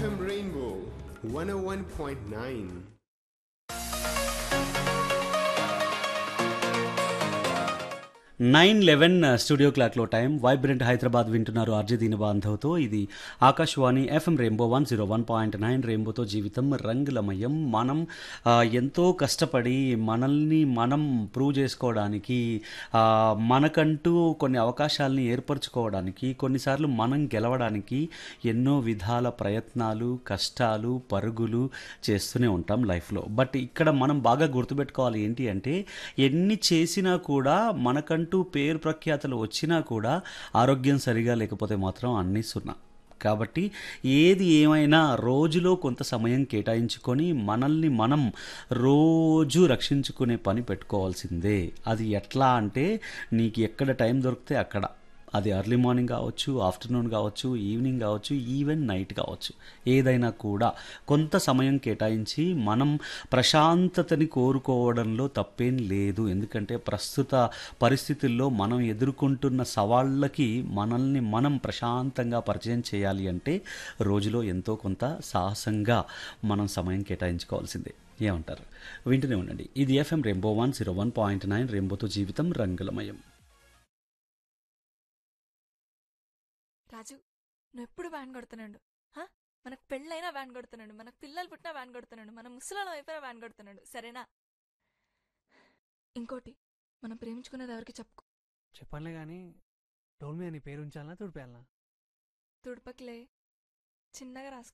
FM Rainbow 101.9. Nine eleven studio క్లాక్లో time vibrant Hyderabad వింటున్నారు అర్జదీన బాంధవ్తో ఇది Akashvani FM rainbow one zero one point nine రెయిన్బోతో జీవితం రంగులమయం మనం ఆ, ఎంతో కష్టపడి మనల్ని మనం ప్రూవ్ చేసుకోవడానికి ఆ, మనకంటూ కొన్ని అవకాశాలని ఏర్పరచుకోవడానికి కొన్నిసార్లు మనం గెలవడానికి ఎన్నో విధాల ప్రయత్నాలు కష్టాలు పరుగులు చేస్తూనే ఉంటాం లైఫ్లో బట్ ఇక్కడ మనం బాగా గుర్తుపెట్టుకోవాలి ఏంటి అంటే ఎన్ని చేసినా కూడా మనకంటూ పేరు ప్రఖ్యాతలు వచ్చినా కూడా ఆరోగ్యం సరిగా లేకపోతే మాత్రం అన్నీ సున్నా కాబట్టి ఏది ఏమైనా రోజులో కొంత సమయం కేటాయించుకొని మనల్ని మనం రోజు రక్షించుకునే పని పెట్టుకోవాల్సిందే అది ఎట్లా అంటే నీకు ఎక్కడ టైం దొరికితే అక్కడ అది ఎర్లీ మార్నింగ్ కావచ్చు ఆఫ్టర్నూన్ కావచ్చు ఈవినింగ్ కావచ్చు ఈవెన్ నైట్ కావచ్చు ఏదైనా కూడా కొంత సమయం కేటాయించి మనం ప్రశాంతతని కోరుకోవడంలో తప్పేం లేదు ఎందుకంటే ప్రస్తుత పరిస్థితుల్లో మనం ఎదుర్కొంటున్న సవాళ్ళకి మనల్ని మనం ప్రశాంతంగా పరిచయం చేయాలి అంటే రోజులో ఎంతో కొంత సాహసంగా మనం సమయం కేటాయించుకోవాల్సిందే ఏమంటారు వింటూనే ఉండండి ఇది FM rainbow one zero one point nine రెయిన్బోతో జీవితం రంగులమయం రాజు నువ్వు ఎప్పుడు వ్యాన్ కొడుతున్నాడు హా? మనకు పెళ్ళైనా వ్యాన్ కొడుతున్నాడు మనకు పిల్లలు పుట్టినా వ్యాన్ కొడుతున్నాడు మన ముసలాళ్ళం అయిపోయినా వ్యాన్ కొడుతున్నాడు సరేనా ఇంకోటి మనం ప్రేమించుకునేది ఎవరికి చెప్పుకో చెప్పనులే కానీ టోల్ మీద నీ పేరు ఉంచాలనా తుడిపేయాలనా తుడుపకిలే చిన్నగా రాసుకో